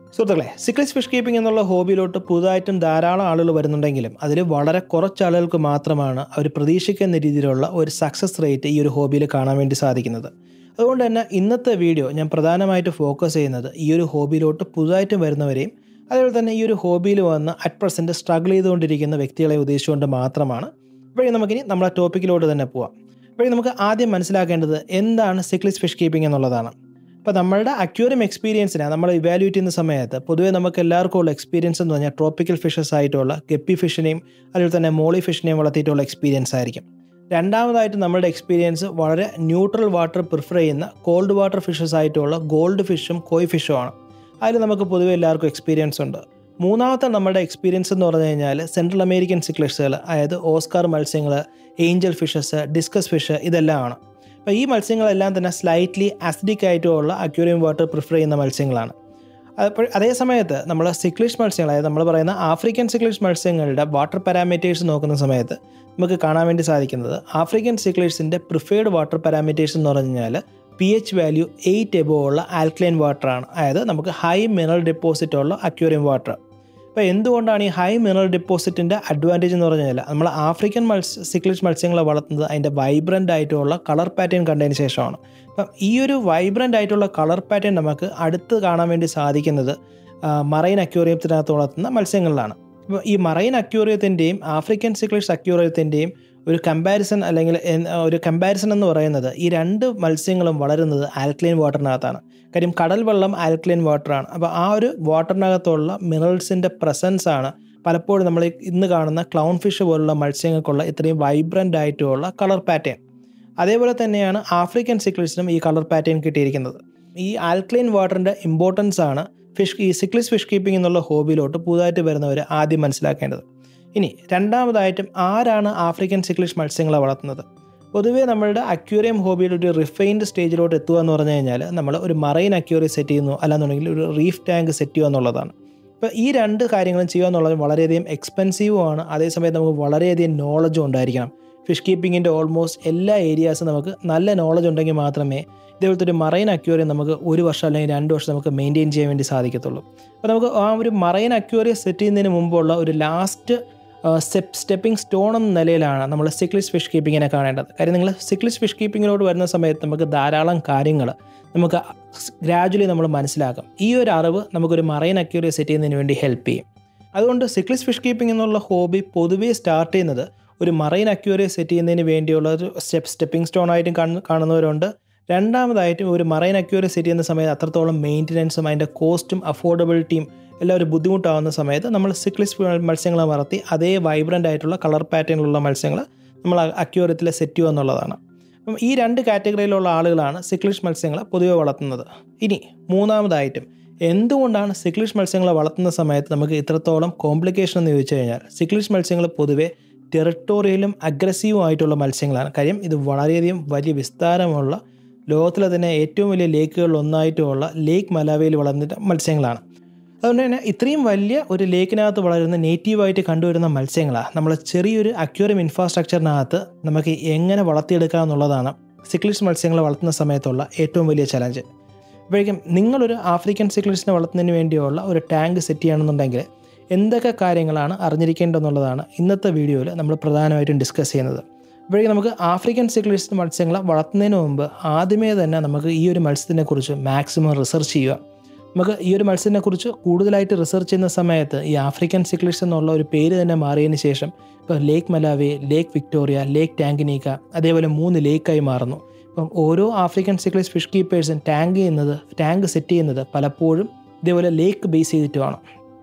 സുഹൃത്തുക്കളെ cichlids fish keeping എന്നുള്ള ഹോബിയിലോട്ട് പുതുതായിട്ടും ധാരാളം ആളുകൾ വരുന്നുണ്ടെങ്കിലും അതിൽ വളരെ കുറച്ച് ആളുകൾക്ക് മാത്രമാണ് അവർ പ്രതീക്ഷിക്കുന്ന രീതിയിലുള്ള ഒരു സക്സസ് റേറ്റ് ഈ ഒരു ഹോബിയിൽ കാണാൻ വേണ്ടി സാധിക്കുന്നത് അതുകൊണ്ട് തന്നെ ഇന്നത്തെ വീഡിയോ ഞാൻ പ്രധാനമായിട്ട് ഫോക്കസ് ചെയ്യുന്നത് ഈ ഒരു ഹോബിയിലോട്ട് പുതുതായിട്ടും വരുന്നവരെയും അതുപോലെ തന്നെ ഈ ഒരു ഹോബിയിൽ വന്ന് അറ്റ് പ്രസൻറ്റ് സ്ട്രഗിൾ ചെയ്തുകൊണ്ടിരിക്കുന്ന വ്യക്തികളെ ഉദ്ദേശിച്ചുകൊണ്ട് മാത്രമാണ് അപ്പോഴേ നമുക്കിനി നമ്മളെ ടോപ്പിക്കിലോട്ട് തന്നെ പോവാം അപ്പോഴേ നമുക്ക് ആദ്യം മനസ്സിലാക്കേണ്ടത് എന്താണ് സിക്ലിസ് ഫിഷ് കീപ്പിംഗ് എന്നുള്ളതാണ് അപ്പോൾ നമ്മളുടെ അക്യൂറിയം എക്സ്പീരിയൻസിനെ നമ്മൾ ഇവാലുവേറ്റ് ചെയ്യുന്ന സമയത്ത് പൊതുവേ നമുക്ക് എല്ലാവർക്കും ഉള്ള എക്സ്പീരിയൻസ് എന്ന് പറഞ്ഞാൽ ട്രോപ്പിക്കൽ ഫിഷസ് ആയിട്ടുള്ള ഗപ്പി ഫിഷിനെയും അതുപോലെ തന്നെ മോളി ഫിഷിനെയും വളർത്തിയിട്ടുള്ള എക്സ്പീരിയൻസ് ആയിരിക്കും രണ്ടാമതായിട്ട് നമ്മളുടെ എക്സ്പീരിയൻസ് വളരെ ന്യൂട്രൽ വാട്ടർ പ്രിഫർ ചെയ്യുന്ന കോൾഡ് വാട്ടർ ഫിഷസ് ആയിട്ടുള്ള ഗോൾഡ് ഫിഷും കോയ് ഫിഷും ആണ് അതിൽ നമുക്ക് പൊതുവെ എല്ലാവർക്കും എക്സ്പീരിയൻസ് ഉണ്ട് മൂന്നാമത്തെ നമ്മുടെ എക്സ്പീരിയൻസ് എന്ന് പറഞ്ഞു കഴിഞ്ഞാൽ സെൻട്രൽ അമേരിക്കൻ സിക്ലിഷുകൾ അതായത് ഓസ്കാർ മത്സ്യങ്ങൾ ഏഞ്ചൽ ഫിഷസ് ഡിസ്കസ് ഫിഷ് ഇതെല്ലാം ആണ് അപ്പോൾ ഈ മത്സ്യങ്ങളെല്ലാം തന്നെ സ്ലൈറ്റ്ലി അസിഡിക് ആയിട്ടുള്ള അക്യൂറിയം വാട്ടർ പ്രിഫർ ചെയ്യുന്ന മത്സ്യങ്ങളാണ് അപ്പോൾ അതേ സമയത്ത് നമ്മൾ സിക്ലിഷ് മത്സ്യങ്ങൾ അതായത് നമ്മൾ പറയുന്ന ആഫ്രിക്കൻ സിക്ലിഷ് മത്സ്യങ്ങളുടെ വാട്ടർ പാരാമീറ്റേഴ്സ് നോക്കുന്ന സമയത്ത് നമുക്ക് കാണാൻ വേണ്ടി സാധിക്കുന്നത് ആഫ്രിക്കൻ സിക്ലിഷ്സിൻ്റെ പ്രിഫേർഡ് വാട്ടർ പാരാമീറ്റേഴ്സ് എന്ന് പറഞ്ഞു കഴിഞ്ഞാൽ P H value eight above ഉള്ള ആൽക്ലൈൻ വാട്ടറാണ് അതായത് നമുക്ക് ഹൈ മിനറൽ ഡെപ്പോസിറ്റ് ഉള്ള അക്യൂറിയം വാട്ടർ അപ്പോൾ എന്തുകൊണ്ടാണ് ഈ ഹൈ മിനറൽ ഡെപ്പോസിറ്റിൻ്റെ അഡ്വാൻറ്റേജ് എന്ന് പറഞ്ഞു കഴിഞ്ഞാൽ നമ്മൾ ആഫ്രിക്കൻ മത്സ്യ സിക്ലിഷ് മത്സ്യങ്ങളെ വളർത്തുന്നത് അതിൻ്റെ വൈബ്രൻ്റ് ആയിട്ടുള്ള കളർ പാറ്റേൺ കണ്ടതിന് ശേഷമാണ് അപ്പം ഈ ഒരു വൈബ്രൻ്റ് ആയിട്ടുള്ള കളർ പാറ്റേൺ നമുക്ക് അടുത്ത് കാണാൻ വേണ്ടി സാധിക്കുന്നത് മറൈൻ അക്യൂറിയത്തിനകത്ത് വളർത്തുന്ന മത്സ്യങ്ങളിലാണ് അപ്പോൾ ഈ മറൈൻ അക്യൂറിയത്തിൻ്റെയും ആഫ്രിക്കൻ സിക്ലിഷ് അക്യൂറിയത്തിൻ്റെയും ഒരു കമ്പാരിസൺ അല്ലെങ്കിൽ ഒരു കമ്പാരിസൺ എന്ന് പറയുന്നത് ഈ രണ്ട് മത്സ്യങ്ങളും വളരുന്നത് ആൽക്ലൈൻ വാട്ടറിനകത്താണ് കാര്യം കടൽ വെള്ളം ആൽക്ലൈൻ വാട്ടറാണ് അപ്പോൾ ആ ഒരു വാട്ടറിനകത്തുള്ള മിനറൽസിൻ്റെ പ്രസൻസ് ആണ് പലപ്പോഴും നമ്മൾ ഇന്ന് കാണുന്ന ക്ലൗൺ ഫിഷ് പോലുള്ള മത്സ്യങ്ങൾക്കുള്ള ഇത്രയും വൈബ്രൻ്റ് ആയിട്ടുള്ള കളർ പാറ്റേൺ അതേപോലെ തന്നെയാണ് ആഫ്രിക്കൻ സിക്ലിസിനും ഈ കളർ പാറ്റേൺ കിട്ടിയിരിക്കുന്നത് ഈ ആൽക്ലൈൻ വാട്ടറിൻ്റെ ഇമ്പോർട്ടൻസ് ആണ് ഫിഷ് ഈ സിക്ലിസ് ഫിഷ് കീപ്പിംഗ് എന്നുള്ള ഹോബിയിലോട്ട് പുതുതായിട്ട് വരുന്നവർ ആദ്യം മനസ്സിലാക്കേണ്ടത് ഇനി രണ്ടാമതായിട്ടും ആരാണ് ആഫ്രിക്കൻ സിക്ലിഷ് മത്സ്യങ്ങളെ വളർത്തുന്നത് പൊതുവേ നമ്മളുടെ അക്യൂറിയം ഹോബിയിൽ ഒരു റിഫൈൻഡ് സ്റ്റേജിലോട്ട് എത്തുക എന്ന് പറഞ്ഞു കഴിഞ്ഞാൽ നമ്മൾ ഒരു മറൈൻ അക്യൂറിയം സെറ്റ് ചെയ്യുന്നു അല്ലാന്നുണ്ടെങ്കിൽ ഒരു റീഫ് ടാങ്ക് സെറ്റ് ചെയ്യുക എന്നുള്ളതാണ് അപ്പോൾ ഈ രണ്ട് കാര്യങ്ങളും ചെയ്യുക എന്നുള്ളത് വളരെയധികം എക്സ്പെൻസീവും ആണ് അതേസമയം നമുക്ക് വളരെയധികം നോളജും ഉണ്ടായിരിക്കണം ഫിഷ് കീപ്പിങ്ങിൻ്റെ ഓൾമോസ്റ്റ് എല്ലാ ഏരിയാസും നമുക്ക് നല്ല നോളജ് ഉണ്ടെങ്കിൽ മാത്രമേ ഇതേപോലത്തെ ഒരു മറൈൻ അക്യൂറിയം നമുക്ക് ഒരു വർഷം അല്ലെങ്കിൽ രണ്ട് വർഷം നമുക്ക് മെയിൻറ്റെയിൻ ചെയ്യാൻ വേണ്ടി സാധിക്കത്തുള്ളൂ അപ്പോൾ നമുക്ക് ആ ഒരു മറൈൻ അക്യൂറിയം സെറ്റ് ചെയ്യുന്നതിന് മുമ്പുള്ള ഒരു ലാസ്റ്റ് സ്റ്റെപ്പ് സ്റ്റെപ്പിംഗ് സ്റ്റോൺ എന്ന നിലയിലാണ് നമ്മൾ സിക്ലിസ് ഫിഷ് കീപ്പിങ്ങിനെ കാണേണ്ടത് കാര്യം നിങ്ങൾ സിക്ലിസ് ഫിഷ് കീപ്പിങ്ങിലോട്ട് വരുന്ന സമയത്ത് നമുക്ക് ധാരാളം കാര്യങ്ങൾ നമുക്ക് ഗ്രാജുവലി നമ്മൾ മനസ്സിലാക്കും ഈ ഒരു അറിവ് നമുക്കൊരു മറൈൻ അക്യൂറിയ സെറ്റ് ചെയ്യുന്നതിന് വേണ്ടി ഹെൽപ്പ് ചെയ്യും അതുകൊണ്ട് സിക്ലിസ് ഫിഷ് കീപ്പിംഗ് എന്നുള്ള ഹോബി പൊതുവേ സ്റ്റാർട്ട് ചെയ്യുന്നത് ഒരു മറൈൻ അക്യൂറിയ സെറ്റ് ചെയ്യുന്നതിന് വേണ്ടിയുള്ള ഒരു സ്റ്റെപ്പ് സ്റ്റെപ്പിംഗ് സ്റ്റോൺ ആയിട്ടും കാണുന്നവരുണ്ട് രണ്ടാമതായിട്ട് ഒരു മറൈൻ അക്യൂറിയ സെറ്റ് ചെയ്യുന്ന സമയത്ത് അത്രത്തോളം മെയിൻ്റനൻസും അതിൻ്റെ കോസ്റ്റും അഫോർഡബിലിറ്റിയും എല്ലാം ഒരു ബുദ്ധിമുട്ടാവുന്ന സമയത്ത് നമ്മൾ സിക്ലിസ് മത്സ്യങ്ങളെ വളർത്തി അതേ വൈബ്രൻ്റ് ആയിട്ടുള്ള കളർ പാറ്റേണിലുള്ള മത്സ്യങ്ങൾ നമ്മൾ അക്യൂറിയത്തിൽ സെറ്റ് ചെയ്യുക എന്നുള്ളതാണ് അപ്പം ഈ രണ്ട് കാറ്റഗറിയിലുള്ള ആളുകളാണ് സിക്ലിഷ് മത്സ്യങ്ങളെ പൊതുവെ വളർത്തുന്നത് ഇനി മൂന്നാമതായിട്ടും എന്തുകൊണ്ടാണ് സിക്ലിഷ് മത്സ്യങ്ങളെ വളർത്തുന്ന സമയത്ത് നമുക്ക് ഇത്രത്തോളം കോംപ്ലിക്കേഷൻ എന്ന് ചോദിച്ചു കഴിഞ്ഞാൽ സിക്ലിഷ് മത്സ്യങ്ങൾ പൊതുവെ ടെറിട്ടോറിയലും അഗ്രസീവും ആയിട്ടുള്ള മത്സ്യങ്ങളാണ് കാര്യം ഇത് വളരെയധികം വലിയ വിസ്താരമുള്ള ലോകത്തിലെ തന്നെ ഏറ്റവും വലിയ ലേക്കുകളിൽ ഒന്നായിട്ടുമുള്ള ലേക്ക് മലാവയിൽ വളർന്നിട്ട് മത്സ്യങ്ങളാണ് അതുകൊണ്ട് തന്നെ ഇത്രയും വലിയ ഒരു ലേക്കിനകത്ത് വളരുന്ന നേറ്റീവായിട്ട് കണ്ടുവരുന്ന മത്സ്യങ്ങളാണ് നമ്മൾ ചെറിയൊരു അക്യൂറിയം ഇൻഫ്രാസ്ട്രക്ചറിനകത്ത് നമുക്ക് എങ്ങനെ വളർത്തിയെടുക്കുക എന്നുള്ളതാണ് സിക്ലിഷ് മത്സ്യങ്ങളെ വളർത്തുന്ന സമയത്തുള്ള ഏറ്റവും വലിയ ചലഞ്ച് അപ്പോഴേക്കും നിങ്ങളൊരു ആഫ്രിക്കൻ സിക്ലിഷിനെ വളർത്തുന്നതിന് വേണ്ടിയുള്ള ഒരു ടാങ്ക് സെറ്റ് ചെയ്യണമെന്നുണ്ടെങ്കിൽ എന്തൊക്കെ കാര്യങ്ങളാണ് അറിഞ്ഞിരിക്കേണ്ടതെന്നുള്ളതാണ് ഇന്നത്തെ വീഡിയോയിൽ നമ്മൾ പ്രധാനമായിട്ടും ഡിസ്കസ് ചെയ്യുന്നത് അപ്പോഴേക്കും നമുക്ക് ആഫ്രിക്കൻ സിക്ലിഷ് മത്സ്യങ്ങളെ വളർത്തുന്നതിന് മുമ്പ് ആദ്യമേ തന്നെ നമുക്ക് ഈ ഒരു മത്സ്യത്തിനെക്കുറിച്ച് മാക്സിമം റിസർച്ച് ചെയ്യുക നമുക്ക് ഈ ഒരു മത്സ്യത്തിനെക്കുറിച്ച് കൂടുതലായിട്ട് റിസർച്ച് ചെയ്യുന്ന സമയത്ത് ഈ ആഫ്രിക്കൻ സിക്ലിഷ് എന്നുള്ള ഒരു പേര് തന്നെ മാറിയതിന് ശേഷം ഇപ്പോൾ ലേക്ക് മലാവേ ലേക്ക് വിക്ടോറിയ ലേക്ക് ടാങ്കിനീക്ക അതേപോലെ മൂന്ന് ലേക്കായി മാറുന്നു ഇപ്പം ഓരോ ആഫ്രിക്കൻ സിക്ലിഷ് ഫിഷ് കീപ്പേഴ്സും ടാങ്ക് ചെയ്യുന്നത് ടാങ്ക് സെറ്റ് ചെയ്യുന്നത് പലപ്പോഴും ഇതേപോലെ ലേക്ക് ബേസ് ചെയ്തിട്ടുമാണ്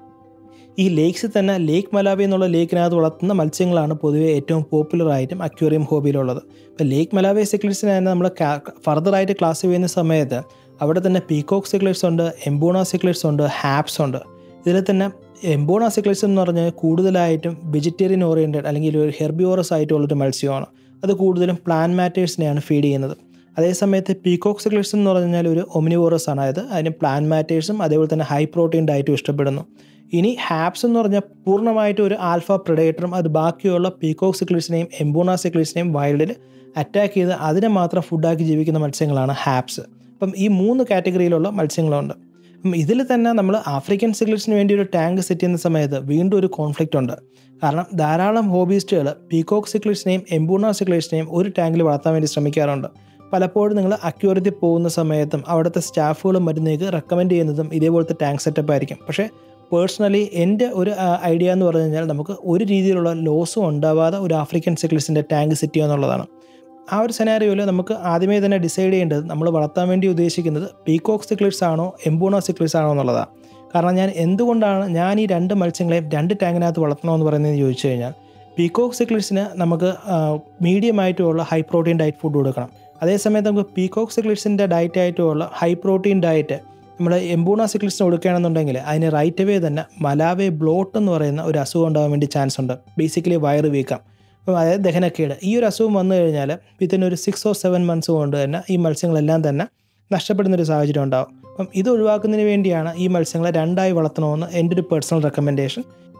ഈ ലേക്സിൽ തന്നെ ലേക്ക് മലാവി എന്നുള്ള ലേക്കിനകത്ത് വളർത്തുന്ന മത്സ്യങ്ങളാണ് പൊതുവേ ഏറ്റവും പോപ്പുലർ ആയിട്ടും അക്വേറിയം ഹോബിയിലുള്ളത് ഇപ്പോൾ ലേക്ക് മലാവി സിക്ലിസിനെ തന്നെ നമ്മൾ ഫർദറായിട്ട് ക്ലാസ് ചെയ്യുന്ന സമയത്ത് അവിടെ തന്നെ പീകോക്ക് സിക്ലിറ്റ്സ് ഉണ്ട് എംബോണ സിക്ലിറ്റ്സ് ഉണ്ട് ഹാപ്സ് ഉണ്ട് ഇതിൽ തന്നെ എംബോണ സിക്ലിറ്റ്സ് എന്ന് പറഞ്ഞാൽ കൂടുതലായിട്ടും വെജിറ്റേറിയൻ ഓറിയൻറ്റഡ് അല്ലെങ്കിൽ ഒരു ഹെർബിയോറസ് ആയിട്ടുള്ളൊരു മത്സ്യമാണ് അത് കൂടുതലും പ്ലാൻ മാറ്റേഴ്സിനെയാണ് ഫീഡ് ചെയ്യുന്നത് അതേസമയത്ത് പീകോക്ക് സിക്ലിറ്റ്സ് എന്ന് പറഞ്ഞാൽ ഒരു ഒമിനിവോറസ് ആണ് അതായത് അതിന് പ്ലാൻ മാറ്റേഴ്സും അതേപോലെ തന്നെ ഹൈ പ്രോട്ടീൻ ഡയറ്റും ഇഷ്ടപ്പെടുന്നു ഇനി ഹാപ്സ് എന്ന് പറഞ്ഞാൽ പൂർണ്ണമായിട്ട് ഒരു ആൽഫ പ്രിഡേറ്ററും അത് ബാക്കിയുള്ള പീകോക്ക് സിക്ലിറ്റ്സിനെയും എംബോണ സിക്ലിറ്റ്സിനെയും വൈൽഡിൽ അറ്റാക്ക് ചെയ്ത് അതിനെ മാത്രം ഫുഡാക്കി ജീവിക്കുന്ന മത്സ്യങ്ങളാണ് ഹാപ്സ് അപ്പം ഈ മൂന്ന് കാറ്റഗറിയിലുള്ള മത്സ്യങ്ങളുണ്ട് ഇതിൽ തന്നെ നമ്മൾ ആഫ്രിക്കൻ സിഗ്ലിറ്റ്സിന് വേണ്ടി ഒരു ടാങ്ക് സെറ്റ് ചെയ്യുന്ന സമയത്ത് വീണ്ടും ഒരു കോൺഫ്ലിക്റ്റ് ഉണ്ട് കാരണം ധാരാളം ഹോബിസ്റ്റുകൾ പീകോക്ക് സിഗ്ലിറ്റ്സിനെയും എംബൂണ സിഗ്ലിറ്റ്സിനെയും ഒരു ടാങ്കിൽ വളർത്താൻ വേണ്ടി ശ്രമിക്കാറുണ്ട് പലപ്പോഴും നിങ്ങൾ അക്യൂറത്തിൽ പോകുന്ന സമയത്തും അവിടുത്തെ സ്റ്റാഫുകളും മരുന്നേക്ക് റെക്കമെൻഡ് ചെയ്യുന്നതും ഇതേപോലത്തെ ടാങ്ക് സെറ്റപ്പ് ആയിരിക്കും പക്ഷേ പേഴ്സണലി എൻ്റെ ഒരു ഐഡിയ എന്ന് പറഞ്ഞു കഴിഞ്ഞാൽ നമുക്ക് ഒരു രീതിയിലുള്ള ലോസും ഉണ്ടാവാതെ ഒരു ആഫ്രിക്കൻ സിക്ലിസിൻ്റെ ടാങ്ക് സെറ്റ് ചെയ്യുക എന്നുള്ളതാണ് ആ ഒരു സെനാരിയോയിൽ നമുക്ക് ആദ്യമേ തന്നെ ഡിസൈഡ് ചെയ്യേണ്ടത് നമ്മൾ വളർത്താൻ വേണ്ടി ഉദ്ദേശിക്കുന്നത് പീകോക്ക് സിക്ലിറ്റ്സ് ആണോ എംബൂണോ സിക്ലിറ്റ്സ് ആണോ എന്നുള്ളതാണ് കാരണം ഞാൻ എന്തുകൊണ്ടാണ് ഞാൻ ഈ രണ്ട് മത്സ്യങ്ങളെയും രണ്ട് ടാങ്കിനകത്ത് വളർത്തണമെന്ന് പറയുന്നത് ചോദിച്ചു കഴിഞ്ഞാൽ പീകോക്ക് സിക്ലിറ്റ്സിന് നമുക്ക് മീഡിയം ആയിട്ടുള്ള ഹൈ പ്രോട്ടീൻ ഡയറ്റ് ഫുഡ് കൊടുക്കണം അതേസമയത്ത് നമുക്ക് പീകോക്ക് സിക്ലിറ്റ്സിൻ്റെ ഡയറ്റ് ആയിട്ടുള്ള ഹൈ പ്രോട്ടീൻ ഡയറ്റ് നമ്മൾ എംബൂണ സിക്ലിറ്റ്സിന് കൊടുക്കുകയാണെന്നുണ്ടെങ്കിൽ അതിന് റൈറ്റ് അവേ തന്നെ മലാവേ ബ്ലോട്ട് എന്ന് പറയുന്ന ഒരു അസുഖം ഉണ്ടാകാൻ വേണ്ടി ചാൻസ് ഉണ്ട് ബേസിക്കലി വയറ് വീക്കാം അപ്പം അതായത് ദഹനക്കേട് ഈ ഒരു അസുഖം വന്നു കഴിഞ്ഞാൽ വിത്തിൻ ഒരു സിക്സ് ഓർ സെവൻ മന്ത്സ് കൊണ്ട് തന്നെ ഈ മത്സ്യങ്ങളെല്ലാം തന്നെ നഷ്ടപ്പെടുന്ന ഒരു സാഹചര്യം ഉണ്ടാകും അപ്പം ഇത് ഒഴിവാക്കുന്നതിന് വേണ്ടിയാണ് ഈ മത്സ്യങ്ങളെ രണ്ടായി വളർത്തണമെന്ന് എൻ്റെ ഒരു പേഴ്സണൽ റെക്കമെൻഡേഷൻ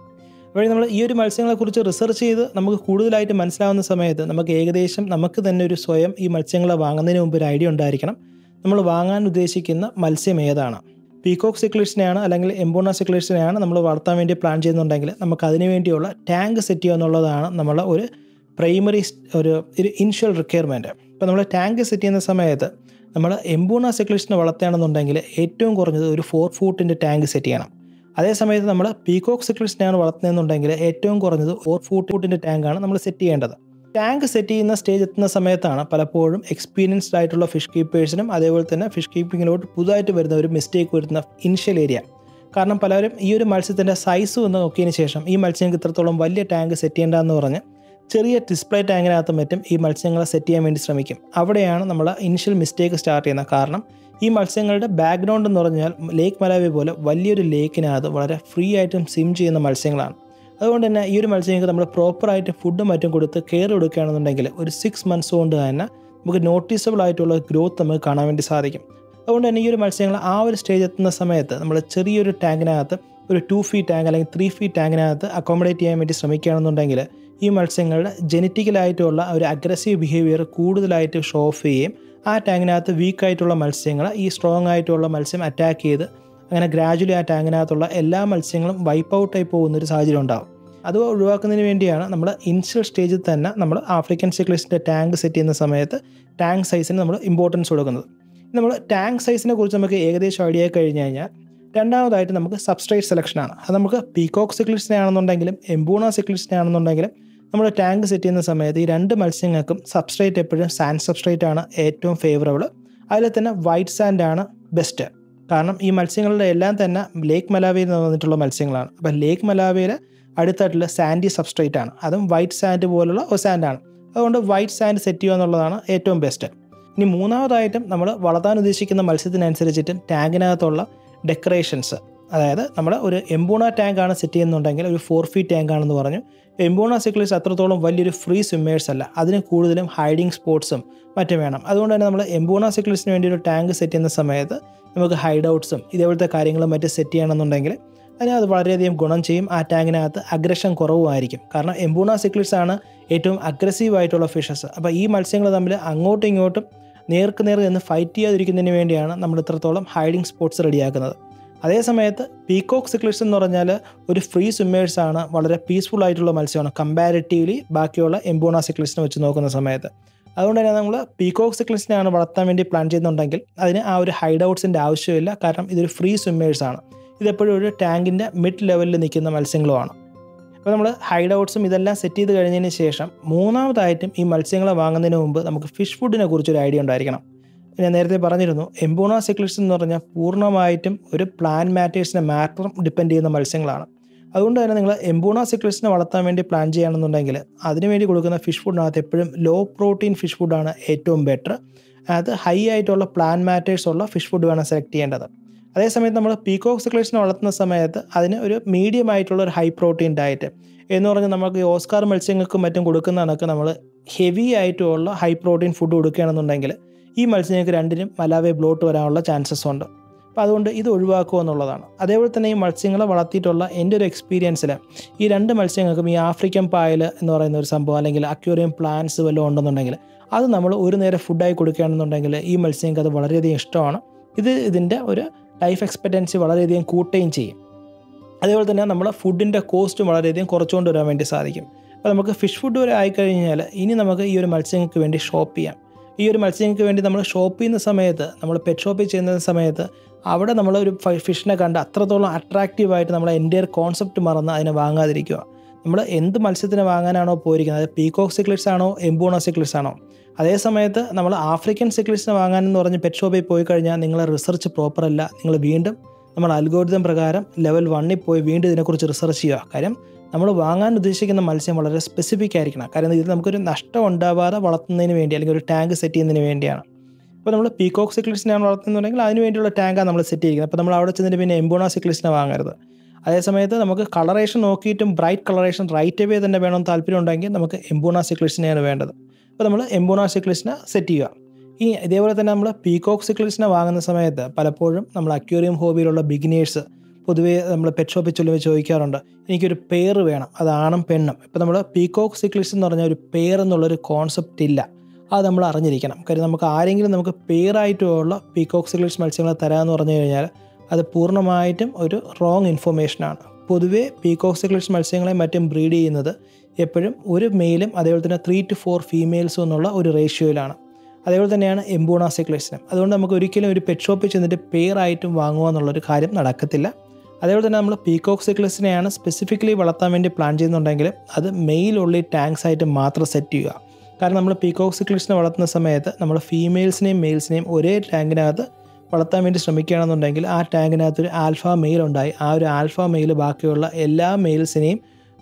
വഴി നമ്മൾ ഈ ഒരു മത്സ്യങ്ങളെക്കുറിച്ച് റിസർച്ച് ചെയ്ത് നമുക്ക് കൂടുതലായിട്ട് മനസ്സിലാവുന്ന സമയത്ത് നമുക്ക് ഏകദേശം നമുക്ക് തന്നെ ഒരു സ്വയം ഈ മത്സ്യങ്ങളെ വാങ്ങുന്നതിന് മുമ്പ് ഒരു ഐഡിയ ഉണ്ടായിരിക്കണം നമ്മൾ വാങ്ങാൻ ഉദ്ദേശിക്കുന്ന മത്സ്യം ഏതാണ് പീകോക്ക് സിക്ലിറ്റ്സിനെയാണ് അല്ലെങ്കിൽ എംബോണ സിക്ലിറ്റ്സിനെയാണ് നമ്മൾ വളർത്താൻ വേണ്ടി പ്ലാൻ ചെയ്യുന്നുണ്ടെങ്കിൽ നമുക്ക് അതിന് വേണ്ടിയുള്ള ടാങ്ക് സെറ്റ് ചെയ്യുക എന്നുള്ളതാണ് നമ്മളെ ഒരു പ്രൈമറി ഒരു ഒരു ഇനിഷ്യൽ റിക്വയർമെൻറ്റ് ഇപ്പോൾ നമ്മൾ ടാങ്ക് സെറ്റ് ചെയ്യുന്ന സമയത്ത് നമ്മൾ എംബൂണ സിക്ലിറ്റ്സിനെ വളർത്തുകയാണെന്നുണ്ടെങ്കിൽ ഏറ്റവും കുറഞ്ഞത് ഒരു ഫോർ ഫൂട്ടിൻ്റെ ടാങ്ക് സെറ്റ് ചെയ്യണം അതേസമയത്ത് നമ്മൾ പീകോക്ക് സിക്ലിറ്റ്സിനെയാണ് വളർത്തുന്നതെന്നുണ്ടെങ്കിൽ ഏറ്റവും കുറഞ്ഞത് ഫോർ ഫൂട്ട് ഫൂട്ടിൻ്റെ ടാങ്കാണ് നമ്മൾ സെറ്റ് ചെയ്യേണ്ടത് ടാങ്ക് സെറ്റ് ചെയ്യുന്ന സ്റ്റേജ് എത്തുന്ന സമയത്താണ് പലപ്പോഴും എക്സ്പീരിയൻസ്ഡ് ആയിട്ടുള്ള ഫിഷ് കീപ്പേഴ്സിനും അതേപോലെ തന്നെ ഫിഷ് കീപ്പിങ്ങിലോട്ട് പുതുതായിട്ട് വരുന്ന ഒരു മിസ്റ്റേക്ക് വരുന്ന ഇനിഷ്യൽ ഏരിയ കാരണം പലരും ഈ ഒരു മത്സ്യത്തിൻ്റെ സൈസ് ഒന്ന് നോക്കിയതിന് ശേഷം ഈ മത്സ്യങ്ങൾക്ക് ഇത്രത്തോളം വലിയ ടാങ്ക് സെറ്റ് ചെയ്യേണ്ടതെന്ന് പറഞ്ഞ് ചെറിയ ഡിസ്പ്ലേ ടാങ്കിനകത്തും മറ്റും ഈ മത്സ്യങ്ങളെ സെറ്റ് ചെയ്യാൻ വേണ്ടി ശ്രമിക്കും അവിടെയാണ് നമ്മൾ ഇനിഷ്യൽ മിസ്റ്റേക്ക് സ്റ്റാർട്ട് ചെയ്യുന്നത് കാരണം ഈ മത്സ്യങ്ങളുടെ ബാക്ക്ഗ്രൗണ്ട് എന്ന് പറഞ്ഞാൽ ലേക്ക് മലാവി പോലെ വലിയൊരു ലേക്കിനകത്ത് വളരെ ഫ്രീ ആയിട്ടും സ്വിം ചെയ്യുന്ന മത്സ്യങ്ങളാണ് അതുകൊണ്ട് തന്നെ ഈ ഒരു മത്സ്യങ്ങൾക്ക് നമ്മൾ പ്രോപ്പറായിട്ട് ഫുഡും മറ്റും കൊടുത്ത് കെയർ കൊടുക്കുകയാണെന്നുണ്ടെങ്കിൽ ഒരു സിക്സ് മന്ത്സ് കൊണ്ട് തന്നെ നമുക്ക് നോട്ടീസബിൾ ആയിട്ടുള്ള ഗ്രോത്ത് നമുക്ക് കാണാൻ വേണ്ടി സാധിക്കും അതുകൊണ്ട് തന്നെ ഈ ഒരു മത്സ്യങ്ങൾ ആ ഒരു സ്റ്റേജ് എത്തുന്ന സമയത്ത് നമ്മൾ ചെറിയൊരു ടാങ്കിനകത്ത് ഒരു ടു ഫീറ്റ് ടാങ്ക് അല്ലെങ്കിൽ ത്രീ ഫീറ്റ് ടാങ്കിനകത്ത് അക്കോമഡേറ്റ് ചെയ്യാൻ വേണ്ടി ശ്രമിക്കുകയാണെന്നുണ്ടെങ്കിൽ ഈ മത്സ്യങ്ങളുടെ ജനറ്റിക്കലായിട്ടുള്ള ഒരു അഗ്രസീവ് ബിഹേവിയർ കൂടുതലായിട്ട് ഷോ ഓഫ് ചെയ്യുകയും ആ ടാങ്കിനകത്ത് വീക്കായിട്ടുള്ള മത്സ്യങ്ങൾ ഈ സ്ട്രോങ് ആയിട്ടുള്ള മത്സ്യം അറ്റാക്ക് ചെയ്ത് അങ്ങനെ ഗ്രാജുവലി ആ ടാങ്കിനകത്തുള്ള എല്ലാ മത്സ്യങ്ങളും വൈപ്പ് ഔട്ടായി പോകുന്ന ഒരു സാഹചര്യം ഉണ്ടാകും അത് ഒഴിവാക്കുന്നതിന് വേണ്ടിയാണ് നമ്മൾ ഇനിഷ്യൽ സ്റ്റേജിൽ തന്നെ നമ്മൾ ആഫ്രിക്കൻ സിക്ലിസ്റ്റിൻ്റെ ടാങ്ക് സെറ്റ് ചെയ്യുന്ന സമയത്ത് ടാങ്ക് സൈസിന് നമ്മൾ ഇമ്പോർട്ടൻസ് കൊടുക്കുന്നത് നമ്മൾ ടാങ്ക് സൈസിനെ കുറിച്ച് നമുക്ക് ഏകദേശം ഐഡിയ കഴിഞ്ഞ് കഴിഞ്ഞാൽ രണ്ടാമതായിട്ട് നമുക്ക് സബ്സ്ട്രേറ്റ് സെലക്ഷനാണ് അത് നമുക്ക് പീകോക്ക് സിക്ലിസ്റ്റിനെ ആണെന്നുണ്ടെങ്കിലും എംബൂണ സിക്ലിസ്റ്റിനെ ആണെന്നുണ്ടെങ്കിലും നമ്മൾ ടാങ്ക് സെറ്റ് ചെയ്യുന്ന സമയത്ത് ഈ രണ്ട് മത്സ്യങ്ങൾക്കും സബ്സ്ട്രേറ്റ് എപ്പോഴും സാൻഡ് സബ്സ്ട്രേറ്റ് ആണ് ഏറ്റവും ഫേവറബിൾ അതിൽ തന്നെ വൈറ്റ് സാൻഡ് ആണ് ബെസ്റ്റ് കാരണം ഈ മത്സ്യങ്ങളുടെ എല്ലാം തന്നെ ലേക്ക് മലാവയിൽ നിന്ന് വന്നിട്ടുള്ള മത്സ്യങ്ങളാണ് അപ്പോൾ ലേക്ക് മലാവയിൽ അടുത്തായിട്ടുള്ള സാൻഡി സബ്സ്ട്രേറ്റ് ആണ് അതും വൈറ്റ് സാൻഡ് പോലുള്ള ഒരു സാൻഡാണ് അതുകൊണ്ട് വൈറ്റ് സാൻഡ് സെറ്റ് ചെയ്യുക എന്നുള്ളതാണ് ഏറ്റവും ബെസ്റ്റ് ഇനി മൂന്നാമതായിട്ടും നമ്മൾ വളർത്താൻ ഉദ്ദേശിക്കുന്ന മത്സ്യത്തിനനുസരിച്ചിട്ടും ടാങ്കിനകത്തുള്ള ഡെക്കറേഷൻസ് അതായത് നമ്മൾ ഒരു എംബൂണ ടാങ്ക് ആണ് സെറ്റ് ചെയ്യുന്നുണ്ടെങ്കിൽ ഒരു ഫോർ ഫീറ്റ് ടാങ്ക് ആണെന്ന് പറഞ്ഞു എംബൂണ സിക്ലിസ് അത്രത്തോളം വലിയൊരു ഫ്രീ സ്വിമ്മേഴ്സ് അല്ല അതിന് കൂടുതലും ഹൈഡിങ് സ്പോട്ട്സും മറ്റും വേണം അതുകൊണ്ട് തന്നെ നമ്മൾ എംബൂണ സിക്ലിസിന് വേണ്ടി ഒരു ടാങ്ക് സെറ്റ് ചെയ്യുന്ന സമയത്ത് നമുക്ക് ഹൈഡ് ഔട്ട്സും ഇതേപോലത്തെ കാര്യങ്ങളും മറ്റും സെറ്റ് ചെയ്യണമെന്നുണ്ടെങ്കിൽ അതിന് അത് വളരെയധികം ഗുണം ചെയ്യും ആ ടാങ്കിനകത്ത് അഗ്രഷൻ കുറവുമായിരിക്കും കാരണം എംബൂണ സിക്ലിസ് ആണ് ഏറ്റവും അഗ്രസീവ് ആയിട്ടുള്ള ഫിഷസ് അപ്പോൾ ഈ മത്സ്യങ്ങൾ തമ്മിൽ അങ്ങോട്ടും ഇങ്ങോട്ടും നേർക്ക് നേർ എന്ന് ഫൈറ്റ് ചെയ്യാതിരിക്കുന്നതിന് വേണ്ടിയാണ് നമ്മൾ ഇത്രത്തോളം ഹൈഡിങ് സ്പോട്ട്സ് റെഡിയാക്കുന്നത് അതേ സമയത്ത് പീകോക്ക് സിക്ലിസ് എന്ന് പറഞ്ഞാൽ ഒരു ഫ്രീ സ്വിമ്മേഴ്സ് ആണ് വളരെ പീസ്ഫുൾ ആയിട്ടുള്ള മത്സ്യമാണ് കമ്പാരിറ്റീവ്ലി ബാക്കിയുള്ള എംബോണ സിക്ലിസിനെ വെച്ച് നോക്കുന്ന സമയത്ത് അതുകൊണ്ട് തന്നെ നമ്മൾ പീകോക്ക് സിക്ലിസിനെയാണ് വളർത്താൻ വേണ്ടി പ്ലാൻ ചെയ്യുന്നുണ്ടെങ്കിൽ അതിന് ആ ഒരു ഹൈഡ് ഔട്ട്സിൻ്റെ ആവശ്യമില്ല കാരണം ഇതൊരു ഫ്രീ സ്വിമ്മേഴ്സ് ആണ് ഇതെപ്പോഴും ഒരു ടാങ്കിൻ്റെ മിഡ് ലെവലിൽ നിൽക്കുന്ന മത്സ്യങ്ങളുമാണ് അപ്പോൾ നമ്മൾ ഹൈഡ് ഔട്ട്സും ഇതെല്ലാം സെറ്റ് ചെയ്ത് കഴിഞ്ഞതിന് ശേഷം മൂന്നാമതായിട്ടും ഈ മത്സ്യങ്ങളെ വാങ്ങുന്നതിന് മുമ്പ് നമുക്ക് ഫിഷ് ഫുഡിനെ കുറിച്ചൊരു ഐഡിയ ഉണ്ടായിരിക്കണം ഞാൻ നേരത്തെ പറഞ്ഞിരുന്നു എംബോണ സിക്ലിസ് എന്ന് പറഞ്ഞാൽ പൂർണ്ണമായിട്ടും ഒരു പ്ലാൻ മാറ്റേഴ്സിനെ മാത്രം ഡിപ്പെൻഡ് ചെയ്യുന്ന മത്സ്യങ്ങളാണ് അതുകൊണ്ട് തന്നെ നിങ്ങൾ എംബോണ സിക്ലിസിനെ വളർത്താൻ വേണ്ടി പ്ലാൻ ചെയ്യുകയാണെന്നുണ്ടെങ്കിൽ അതിനുവേണ്ടി കൊടുക്കുന്ന ഫിഷ് ഫുഡിനകത്ത് എപ്പോഴും ലോ പ്രോട്ടീൻ ഫിഷ് ഫുഡാണ് ഏറ്റവും ബെറ്റർ അത് ഹൈ ആയിട്ടുള്ള പ്ലാൻ മാറ്റേഴ്സ് ഉള്ള ഫിഷ് ഫുഡ് വേണം സെലക്ട് ചെയ്യേണ്ടത് അതേസമയത്ത് നമ്മൾ പീകോക്ക് സിക്ലേഷനെ വളർത്തുന്ന സമയത്ത് അതിന് ഒരു മീഡിയം ആയിട്ടുള്ള ഒരു ഹൈ പ്രോട്ടീൻ ഡയറ്റ് എന്ന് പറഞ്ഞാൽ നമുക്ക് ഈ ഓസ്കാർ മത്സ്യങ്ങൾക്കും മറ്റും കൊടുക്കുന്ന കണക്ക് നമ്മൾ ഹെവി ആയിട്ടുള്ള ഹൈ പ്രോട്ടീൻ ഫുഡ് കൊടുക്കുകയാണെന്നുണ്ടെങ്കിൽ ഈ മത്സ്യങ്ങൾക്ക് രണ്ടിനും മലാവേ ബ്ലോട്ട് വരാനുള്ള ചാൻസസ് ഉണ്ട് അപ്പോൾ അതുകൊണ്ട് ഇത് ഒഴിവാക്കുക എന്നുള്ളതാണ് അതേപോലെ തന്നെ ഈ മത്സ്യങ്ങളെ വളർത്തിയിട്ടുള്ള എൻ്റെ ഒരു എക്സ്പീരിയൻസിൽ ഈ രണ്ട് മത്സ്യങ്ങൾക്കും ഈ ആഫ്രിക്കൻ പായൽ എന്ന് പറയുന്ന ഒരു സംഭവം അല്ലെങ്കിൽ അക്വേറിയം പ്ലാന്റ്സ് വല്ലതും ഉണ്ടെന്നുണ്ടെങ്കിൽ അത് നമ്മൾ ഒരു നേരം ഫുഡായി കൊടുക്കുകയാണെന്നുണ്ടെങ്കിൽ ഈ മത്സ്യങ്ങൾക്ക് അത് വളരെയധികം ഇഷ്ടമാണ് ഇത് ഇതിൻ്റെ ഒരു ലൈഫ് എക്സ്പെക്റ്റൻസി വളരെയധികം കൂട്ടുകയും ചെയ്യും അതേപോലെ തന്നെ നമ്മുടെ ഫുഡിൻ്റെ കോസ്റ്റും വളരെയധികം കുറച്ചുകൊണ്ട് വരാൻ വേണ്ടി സാധിക്കും അപ്പോൾ നമുക്ക് ഫിഷ് ഫുഡ് വരെ ആയിക്കഴിഞ്ഞാൽ ഇനി നമുക്ക് ഈ ഒരു മത്സ്യങ്ങൾക്ക് വേണ്ടി ഷോപ്പ് ചെയ്യാം ഈ ഒരു മത്സ്യങ്ങൾക്ക് വേണ്ടി നമ്മൾ ഷോപ്പ് ചെയ്യുന്ന സമയത്ത് നമ്മൾ പെറ്റ് ഷോപ്പിൽ ചെയ്യുന്ന സമയത്ത് അവിടെ നമ്മൾ ഒരു ഫിഷിനെ കണ്ട് അത്രത്തോളം അട്രാക്റ്റീവായിട്ട് നമ്മളെ എൻ്റെ കോൺസെപ്റ്റ് മറന്ന് അതിനെ വാങ്ങാതിരിക്കുക നമ്മൾ എന്ത് മത്സ്യത്തിന് വാങ്ങാനാണോ പോയിരിക്കുന്നത് അത് പീകോക്ക് സിക്ലിറ്റ്സ് ആണോ എംബൂണോ സിക്ലിറ്റ്സ് ആണോ അതേ സമയത്ത് നമ്മൾ ആഫ്രിക്കൻ സിക്ലിറ്റ്സിനെ വാങ്ങാനെന്ന് പറഞ്ഞ് പെറ്റ് ഷോപ്പിൽ പോയി കഴിഞ്ഞാൽ നിങ്ങളെ റിസർച്ച് പ്രോപ്പർ അല്ല നിങ്ങൾ വീണ്ടും നമ്മൾ അൽഗോരിതം പ്രകാരം ലെവൽ വണ്ണിൽ പോയി വീണ്ടും ഇതിനെക്കുറിച്ച് റിസർച്ച് ചെയ്യുക കാര്യം നമ്മൾ വാങ്ങാൻ ഉദ്ദേശിക്കുന്ന മത്സ്യം വളരെ സ്പെസിഫിക് ആയിരിക്കണം കാരണം ഇത് നമുക്കൊരു നഷ്ടം ഉണ്ടാവാതെ വളർത്തുന്നതിന് വേണ്ടി അല്ലെങ്കിൽ ഒരു ടാങ്ക് സെറ്റ് ചെയ്യുന്നതിന് വേണ്ടിയാണ് ഇപ്പോൾ നമ്മൾ പീകോക്ക് സിക്ലിസിനെയാണ് വളർത്തുന്നുണ്ടെങ്കിൽ അതിന് വേണ്ടിയുള്ള ടാങ്കാണ് നമ്മൾ സെറ്റ് ചെയ്യുന്നത് അപ്പോൾ നമ്മൾ അവിടെ ചെന്നിട്ട് പിന്നെ എംബോണ സിക്ലിസിനെ വാങ്ങരുത് അതേസമയത്ത് നമുക്ക് കളറേഷൻ നോക്കിയിട്ടും ബ്രൈറ്റ് കളറേഷൻ റൈറ്റ് അവേ തന്നെ വേണമെന്ന് താല്പര്യം ഉണ്ടെങ്കിൽ നമുക്ക് എംബോണ സിക്ലിസിനെയാണ് വേണ്ടത് അപ്പോൾ നമ്മൾ എംബോണ സിക്ലിസിനെ സെറ്റ് ചെയ്യുക ഇനി ഇതേപോലെ തന്നെ നമ്മൾ പീകോക്ക് സിക്ലിസിനെ വാങ്ങുന്ന സമയത്ത് പലപ്പോഴും നമ്മൾ അക്വേറിയം ഹോബിയിലുള്ള ബിഗിനേഴ്സ് പൊതുവേ നമ്മൾ പെറ്റ് ഷോപ്പിൽ ചൊല്ലുമ്പോൾ ചോദിക്കാറുണ്ട് എനിക്കൊരു പേര് വേണം അത് ആണും പെണ്ണും ഇപ്പോൾ നമ്മൾ പീകോക്ക് സിക്ലിസ് എന്ന് പറഞ്ഞാൽ ഒരു പേർ എന്നുള്ളൊരു കോൺസെപ്റ്റ് ഇല്ല അത് നമ്മൾ അറിഞ്ഞിരിക്കണം കാര്യം നമുക്ക് ആരെങ്കിലും നമുക്ക് പേരായിട്ടുള്ള പീകോക്ക് സിക്ലിസ് മത്സ്യങ്ങളെ തരാമെന്ന് പറഞ്ഞു കഴിഞ്ഞാൽ അത് പൂർണ്ണമായിട്ടും ഒരു റോങ് ഇൻഫർമേഷനാണ് പൊതുവേ പീകോക്ക് സിക്ലിസ് മത്സ്യങ്ങളെ മറ്റും ബ്രീഡ് ചെയ്യുന്നത് എപ്പോഴും ഒരു മെയിലും അതേപോലെ തന്നെ ത്രീ ടു ഫോർ ഫീമെയിൽസും എന്നുള്ള ഒരു റേഷ്യോയിലാണ് അതേപോലെ തന്നെയാണ് എംബൂണ സിക്ലിസിനും അതുകൊണ്ട് നമുക്ക് ഒരിക്കലും ഒരു പെറ്റ് ഷോപ്പിൽ ചെന്നിട്ട് പെയറായിട്ടും വാങ്ങുക എന്നുള്ളൊരു കാര്യം നടക്കത്തില്ല അതേപോലെ തന്നെ നമ്മൾ പീകോക്ക് സിക്ലിസിനെയാണ് സ്പെസിഫിക്കലി വളർത്താൻ വേണ്ടി പ്ലാൻ ചെയ്യുന്നുണ്ടെങ്കിൽ അത് മെയിൽ ഉള്ളി ടാങ്ക്സ് ആയിട്ട് മാത്രം സെറ്റ് ചെയ്യുക കാരണം നമ്മൾ പീകോക്ക് സിക്ലിസിനെ വളർത്തുന്ന സമയത്ത് നമ്മൾ ഫീമെയിൽസിനെയും മെയിൽസിനെയും ഒരേ ടാങ്കിനകത്ത് വളർത്താൻ വേണ്ടി ശ്രമിക്കുകയാണെന്നുണ്ടെങ്കിൽ ആ ടാങ്കിനകത്ത് ഒരു ആൽഫ മെയിൽ ഉണ്ടായി ആ ഒരു ആൽഫ മെയിൽ ബാക്കിയുള്ള എല്ലാ മെയിൽസിനെയും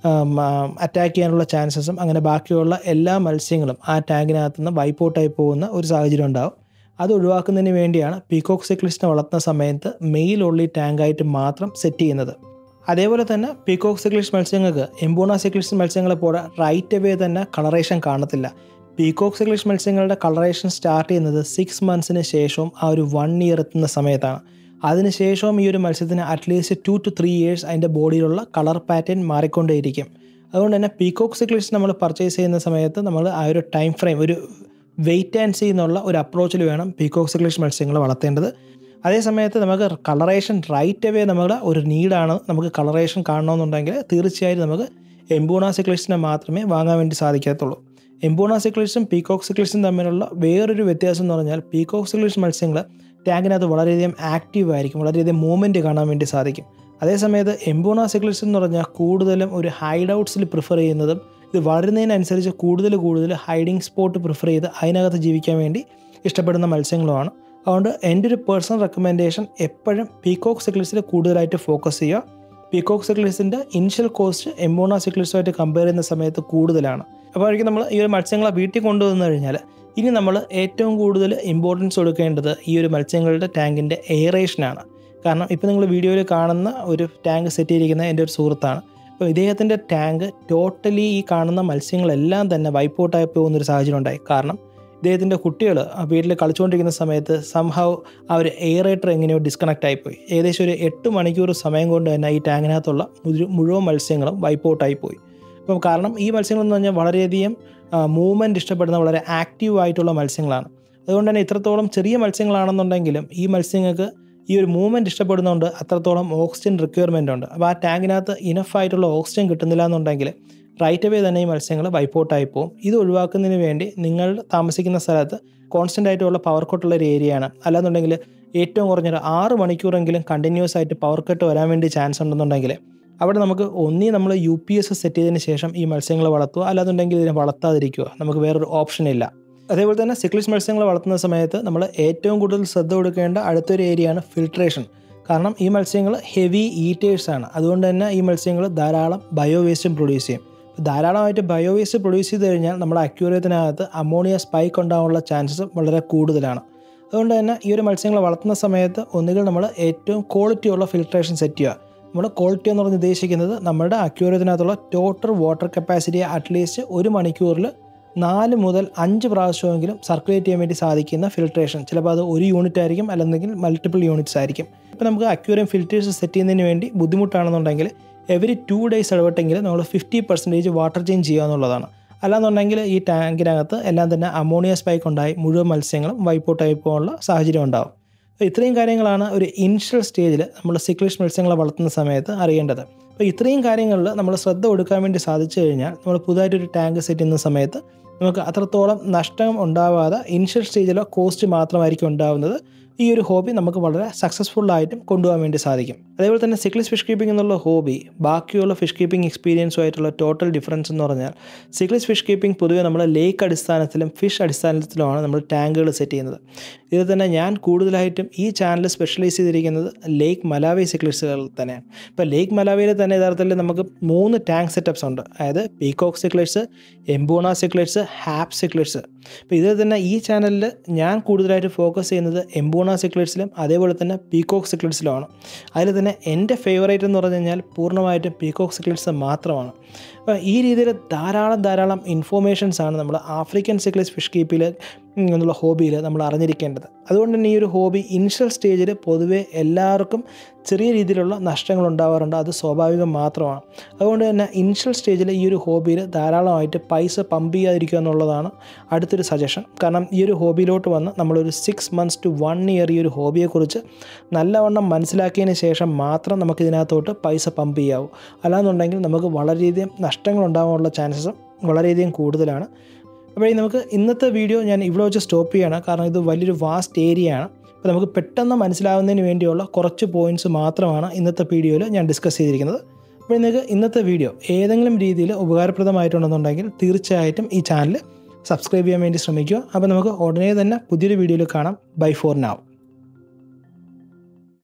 അറ്റാക്ക് ചെയ്യാനുള്ള ചാൻസസും അങ്ങനെ ബാക്കിയുള്ള എല്ലാ മത്സ്യങ്ങളും ആ ടാങ്കിനകത്ത് നിന്ന് വൈപ്പ് ഔട്ടായി പോകുന്ന ഒരു സാഹചര്യം ഉണ്ടാവും അത് ഒഴിവാക്കുന്നതിന് വേണ്ടിയാണ് പീകോക്ക് സിക്ലിസിനെ വളർത്തുന്ന സമയത്ത് മെയിൽ ഉള്ളി ടാങ്കായിട്ട് മാത്രം സെറ്റ് ചെയ്യുന്നത് അതേപോലെ തന്നെ പീകോക്ക് സിക്ലിസ് മത്സ്യങ്ങൾക്ക് എംബൂണ സിക്ലിസ് മത്സ്യങ്ങളെ പോലെ റൈറ്റ് അവേ തന്നെ കളറേഷൻ കാണത്തില്ല പീകോക്ക് സിക്ലിസ് മത്സ്യങ്ങളുടെ കളറേഷൻ സ്റ്റാർട്ട് ചെയ്യുന്നത് സിക്സ് മന്ത്സിന് ശേഷവും ആ ഒരു വൺ ഇയർ എത്തുന്ന സമയത്താണ് അതിനുശേഷവും ഈ ഒരു മത്സ്യത്തിന് at least two two three years അതിൻ്റെ ബോഡിയിലുള്ള കളർ പാറ്റേൺ മാറിക്കൊണ്ടേയിരിക്കും അതുകൊണ്ട് തന്നെ പീകോക്ക് സിക്ലിസ് നമ്മൾ പർച്ചേസ് ചെയ്യുന്ന സമയത്ത് നമ്മൾ ആ ഒരു ടൈം ഫ്രെയിം ഒരു വെയിറ്റ് ആൻഡ് സീ എന്നുള്ള ഒരു അപ്രോച്ചിൽ വേണം പീകോക്ക് സിക്ലിഷ് മത്സ്യങ്ങൾ വളർത്തേണ്ടത് അതേ സമയത്ത് നമുക്ക് കളറേഷൻ റൈറ്റ് അവേ നമ്മുടെ ഒരു നീഡാണ് നമുക്ക് കളറേഷൻ കാണണമെന്നുണ്ടെങ്കിൽ തീർച്ചയായും നമുക്ക് എംബൂണ സിക്ലിഷിനെ മാത്രമേ വാങ്ങാൻ വേണ്ടി സാധിക്കത്തുള്ളൂ എംബൂണ സിക്ലിഷും പീകോക്ക് സിക്ലിഷും തമ്മിലുള്ള വേറൊരു വ്യത്യാസം എന്ന് പറഞ്ഞാൽ പീകോക്ക് സിക്ലിഷ് മത്സ്യങ്ങൾ ടാങ്കിനകത്ത് വളരെയധികം ആക്റ്റീവ് ആയിരിക്കും വളരെയധികം മൂവ്മെൻറ്റ് കാണാൻ വേണ്ടി സാധിക്കും അതേസമയത്ത് എംബൂണ സിക്ലിഷ് എന്ന് പറഞ്ഞാൽ കൂടുതലും ഒരു ഹൈഡ് ഔട്ട്സിൽ പ്രിഫർ ചെയ്യുന്നതും ഇത് വളരുന്നതിനനുസരിച്ച് കൂടുതൽ കൂടുതൽ ഹൈഡിങ് സ്പോട്ട് പ്രിഫർ ചെയ്ത് അതിനകത്ത് ജീവിക്കാൻ വേണ്ടി ഇഷ്ടപ്പെടുന്ന മത്സ്യങ്ങളുമാണ് അതുകൊണ്ട് എൻ്റെ ഒരു പേഴ്സണൽ റെക്കമെൻഡേഷൻ എപ്പോഴും പീകോക്ക് സിക്ലിസിൽ കൂടുതലായിട്ട് ഫോക്കസ് ചെയ്യുക പീകോക്ക് സിക്ലിസിൻ്റെ ഇനിഷ്യൽ കോസ്റ്റ് എംബോണ സിക്ലിസുമായിട്ട് കമ്പയർ ചെയ്യുന്ന സമയത്ത് കൂടുതലാണ് അപ്പോൾ ആയിരിക്കും നമ്മൾ ഈ ഒരു മത്സ്യങ്ങളെ വീട്ടിൽ കൊണ്ടുവന്നു കഴിഞ്ഞാൽ ഇനി നമ്മൾ ഏറ്റവും കൂടുതൽ ഇമ്പോർട്ടൻസ് കൊടുക്കേണ്ടത് ഈ ഒരു മത്സ്യങ്ങളുടെ ടാങ്കിൻ്റെ എയറേഷനാണ് കാരണം ഇപ്പോൾ നിങ്ങൾ വീഡിയോയിൽ കാണുന്ന ഒരു ടാങ്ക് സെറ്റ് ചെയ്തിരിക്കുന്ന എൻ്റെ ഒരു സുഹൃത്താണ് അപ്പോൾ ഇദ്ദേഹത്തിൻ്റെ ടാങ്ക് ടോട്ടലി ഈ കാണുന്ന മത്സ്യങ്ങളെല്ലാം തന്നെ വൈപ്പ് ഔട്ടായി പോകുന്നൊരു സാഹചര്യം ഉണ്ടായി കാരണം ഇദ്ദേഹത്തിൻ്റെ കുട്ടികൾ വീട്ടിൽ കളിച്ചുകൊണ്ടിരിക്കുന്ന സമയത്ത് സംഭവം ആ ഒരു എയറേറ്റർ എങ്ങനെയോ ഡിസ്കണക്റ്റ് ആയിപ്പോയി ഏകദേശം ഒരു എട്ട് മണിക്കൂർ സമയം കൊണ്ട് തന്നെ ഈ ടാങ്കിനകത്തുള്ള മുഴുവൻ മത്സ്യങ്ങളും വൈപ്പ് ഔട്ടായി പോയി അപ്പം കാരണം ഈ മത്സ്യങ്ങളെന്ന് പറഞ്ഞാൽ വളരെയധികം മൂവ്മെൻറ്റ് ഇഷ്ടപ്പെടുന്ന വളരെ ആക്റ്റീവ് ആയിട്ടുള്ള മത്സ്യങ്ങളാണ് അതുകൊണ്ട് തന്നെ ഇത്രത്തോളം ചെറിയ മത്സ്യങ്ങളാണെന്നുണ്ടെങ്കിലും ഈ മത്സ്യങ്ങൾക്ക് ഈ ഒരു മൂവ്മെൻറ്റ് ഇഷ്ടപ്പെടുന്നതുകൊണ്ട് അത്രത്തോളം ഓക്സിജൻ റിക്വയർമെൻ്റ് ഉണ്ട് അപ്പോൾ ആ ടാങ്കിനകത്ത് ഇനഫ് ആയിട്ടുള്ള ഓക്സിജൻ കിട്ടുന്നില്ല എന്നുണ്ടെങ്കിൽ റൈറ്റ് അവേ തന്നെ ഈ മത്സ്യങ്ങൾ വൈപ്പോട്ടായി പോകും ഇത് ഒഴിവാക്കുന്നതിന് വേണ്ടി നിങ്ങൾ താമസിക്കുന്ന സ്ഥലത്ത് കോൺസ്റ്റൻ്റ് ആയിട്ടുള്ള പവർ കട്ടുള്ള ഒരു ഏരിയയാണ് അല്ലാന്നുണ്ടെങ്കിൽ ഏറ്റവും കുറഞ്ഞൊരു ആറ് മണിക്കൂറെങ്കിലും കണ്ടിന്യൂസ് ആയിട്ട് പവർ കട്ട് വരാൻ വേണ്ടി ചാൻസ് ഉണ്ടെന്നുണ്ടെങ്കിൽ അവിടെ നമുക്ക് ഒന്നീ നമ്മൾ യു പി എസ് സെറ്റ് ചെയ്തതിന് ശേഷം ഈ മത്സ്യങ്ങൾ വളർത്തുക അല്ലാന്നുണ്ടെങ്കിൽ ഇതിനെ വളർത്താതിരിക്കുക നമുക്ക് വേറൊരു ഓപ്ഷൻ ഇല്ല അതേപോലെ തന്നെ സിക്ലിസ് മത്സ്യങ്ങൾ വളർത്തുന്ന സമയത്ത് നമ്മൾ ഏറ്റവും കൂടുതൽ ശ്രദ്ധ കൊടുക്കേണ്ട അടുത്തൊരു ഏരിയയാണ് ഫിൽട്രേഷൻ കാരണം ഈ മത്സ്യങ്ങൾ ഹെവി ഈറ്റേഴ്സ് ആണ് അതുകൊണ്ട് തന്നെ ഈ മത്സ്യങ്ങൾ ധാരാളം ബയോ വേസ്റ്റും പ്രൊഡ്യൂസ് ചെയ്യും ധാരാളമായിട്ട് ബയോ വേസ്റ്റ് പ്രൊഡ്യൂസ് ചെയ്ത് കഴിഞ്ഞാൽ നമ്മുടെ അക്യൂറിയത്തിനകത്ത് അമോണിയ സ്പൈക്ക് ഉണ്ടാകാനുള്ള ചാൻസസ് വളരെ കൂടുതലാണ് അതുകൊണ്ട് തന്നെ ഈ ഒരു മത്സ്യങ്ങൾ വളർത്തുന്ന സമയത്ത് ഒന്നുകിൽ നമ്മൾ ഏറ്റവും ക്വാളിറ്റിയുള്ള ഫിൽട്രേഷൻ സെറ്റ് ചെയ്യുക നമ്മൾ ക്വാളിറ്റി എന്ന് പറഞ്ഞ് ഉദ്ദേശിക്കുന്നത് നമ്മുടെ അക്യൂറിയത്തിനകത്തുള്ള ടോട്ടൽ വാട്ടർ കപ്പാസിറ്റി അറ്റ്ലീസ്റ്റ് ഒരു മണിക്കൂറിൽ നാല് മുതൽ അഞ്ച് പ്രാവശ്യമെങ്കിലും സർക്കുലേറ്റ് ചെയ്യാൻ വേണ്ടി സാധിക്കുന്ന ഫിൽട്രേഷൻ ചിലപ്പോൾ അത് ഒരു യൂണിറ്റ് ആയിരിക്കും അല്ലെങ്കിൽ മൾട്ടിപ്പിൾ യൂണിറ്റ്സ് ആയിരിക്കും ഇപ്പോൾ നമുക്ക് അക്യൂറിയം ഫിൽറ്റേഴ്സ് സെറ്റ് ചെയ്യുന്നതിന് വേണ്ടി ബുദ്ധിമുട്ടാണെന്നുണ്ടെങ്കിൽ എവറി ടു ഡേയ്സ് ഇടവിട്ടെങ്കിൽ നമ്മൾ ഫിഫ്റ്റി പെർസെൻറ്റേജ് വാട്ടർ ചേഞ്ച് ചെയ്യുക എന്നുള്ളതാണ് അല്ലാന്നുണ്ടെങ്കിൽ ഈ ടാങ്കിനകത്ത് എല്ലാം തന്നെ അമോണിയ സ്പൈക്ക് ഉണ്ടായി മുഴുവൻ മത്സ്യങ്ങളും വൈപ്പോട്ടായി പോകാനുള്ള സാഹചര്യം ഉണ്ടാവും അപ്പോൾ ഇത്രയും കാര്യങ്ങളാണ് ഒരു ഇനിഷ്യൽ സ്റ്റേജിൽ നമ്മൾ സിക്ലിഷ് മത്സ്യങ്ങളെ വളർത്തുന്ന സമയത്ത് അറിയേണ്ടത് അപ്പോൾ ഇത്രയും കാര്യങ്ങളിൽ നമ്മൾ ശ്രദ്ധ കൊടുക്കാൻ വേണ്ടി സാധിച്ചു കഴിഞ്ഞാൽ നമ്മൾ പുതുതായിട്ടൊരു ടാങ്ക് സെറ്റ് ചെയ്യുന്ന സമയത്ത് നമുക്ക് അത്രത്തോളം നഷ്ടം ഉണ്ടാവാതെ ഇനിഷ്യൽ സ്റ്റേജിലോ കോസ്റ്റ് മാത്രമായിരിക്കും ഉണ്ടാവുന്നത് ഈ ഒരു ഹോബി നമുക്ക് വളരെ സക്സസ്ഫുൾ ആയിട്ടും കൊണ്ടുപോകാൻ വേണ്ടി സാധിക്കും അതേപോലെ തന്നെ സിക്ലിസ് ഫിഷ് കീപ്പിംഗ് എന്നുള്ള ഹോബി ബാക്കിയുള്ള ഫിഷ് കീപ്പിംഗ് എക്സ്പീരിയൻസും ആയിട്ടുള്ള ടോട്ടൽ ഡിഫറൻസ് എന്ന് പറഞ്ഞാൽ സിക്ലിസ് ഫിഷ് കീപ്പിംഗ് പൊതുവെ നമ്മൾ ലേക്ക് അടിസ്ഥാനത്തിലും ഫിഷ് അടിസ്ഥാനത്തിലുമാണ് നമ്മൾ ടാങ്കുകൾ സെറ്റ് ചെയ്യുന്നത് ഇത് തന്നെ ഞാൻ കൂടുതലായിട്ടും ഈ ചാനൽ സ്പെഷ്യലൈസ് ചെയ്തിരിക്കുന്നത് ലേക്ക് മലാവി സിക്ലിസുകൾ തന്നെയാണ് ഇപ്പോൾ ലേക്ക് മലാവിയിൽ തന്നെ യഥാർത്ഥത്തിൽ നമുക്ക് മൂന്ന് ടാങ്ക് സെറ്റപ്സ് ഉണ്ട് അതായത് പീകോക്ക് സിക്ലേഴ്സ് എംബോണ സിക്ലേഴ്സ് ഹാപ്പ് സിക്ലേഴ്സ് അപ്പോൾ ഇത് തന്നെ ഈ ചാനലിൽ ഞാൻ കൂടുതലായിട്ട് ഫോക്കസ് ചെയ്യുന്നത് എംബോണ സിക്ലേഴ്സിലും അതേപോലെ തന്നെ പീകോക്ക് സിക്ലേഴ്സിലുമാണ് അതിൽ തന്നെ എൻ്റെ ഫേവറേറ്റ് എന്ന് പറഞ്ഞു കഴിഞ്ഞാൽ പൂർണ്ണമായിട്ടും പീകോക്ക് സിക്ലേഴ്സ് മാത്രമാണ് അപ്പോൾ ഈ രീതിയിൽ ധാരാളം ധാരാളം ഇൻഫോർമേഷൻസ് ആണ് നമ്മൾ ആഫ്രിക്കൻ സിക്ലേഴ്സ് ഫിഷ് കീപ്പിൽ എന്നുള്ള ഹോബിയിൽ നമ്മൾ അറിഞ്ഞിരിക്കേണ്ടത് അതുകൊണ്ട് തന്നെ ഈ ഒരു ഹോബി ഇനിഷ്യൽ സ്റ്റേജിൽ പൊതുവേ എല്ലാവർക്കും ചെറിയ രീതിയിലുള്ള നഷ്ടങ്ങൾ ഉണ്ടാവാറുണ്ട് അത് സ്വാഭാവികം മാത്രമാണ് അതുകൊണ്ട് തന്നെ ഇനിഷ്യൽ സ്റ്റേജിൽ ഈ ഒരു ഹോബിയിൽ ധാരാളമായിട്ട് പൈസ പമ്പ് ചെയ്യാതിരിക്കുക എന്നുള്ളതാണ് അടുത്തൊരു സജഷൻ കാരണം ഈ ഒരു ഹോബിയിലോട്ട് വന്ന് നമ്മളൊരു six months to one year ഈ ഒരു ഹോബിയെക്കുറിച്ച് നല്ലവണ്ണം മനസ്സിലാക്കിയതിന് ശേഷം മാത്രം നമുക്ക് ഇതിനകത്തോട്ട് പൈസ പമ്പ് ചെയ്യാവൂ അല്ലാന്നുണ്ടെങ്കിൽ നമുക്ക് വളരെയധികം നഷ്ടങ്ങൾ ഉണ്ടാകാനുള്ള ചാൻസസും വളരെയധികം കൂടുതലാണ് അപ്പോൾ ഈ നമുക്ക് ഇന്നത്തെ വീഡിയോ ഞാൻ ഇവിടെ വെച്ച് സ്റ്റോപ്പ് ചെയ്യണം കാരണം ഇത് വലിയൊരു വാസ്റ്റ് ഏരിയ ആണ് അപ്പോൾ നമുക്ക് പെട്ടെന്ന് മനസ്സിലാവുന്നതിന് വേണ്ടിയുള്ള കുറച്ച് പോയിൻറ്റ്സ് മാത്രമാണ് ഇന്നത്തെ വീഡിയോയിൽ ഞാൻ ഡിസ്കസ് ചെയ്തിരിക്കുന്നത് അപ്പോൾ നിങ്ങൾക്ക് ഇന്നത്തെ വീഡിയോ ഏതെങ്കിലും രീതിയിൽ ഉപകാരപ്രദമായിട്ടുണ്ടെന്നുണ്ടെങ്കിൽ തീർച്ചയായിട്ടും ഈ ചാനൽ സബ്സ്ക്രൈബ് ചെയ്യാൻ വേണ്ടി ശ്രമിക്കുക അപ്പോൾ നമുക്ക് ഉടനെ തന്നെ പുതിയൊരു വീഡിയോയിൽ കാണാം ബൈ ഫോർ നാവ്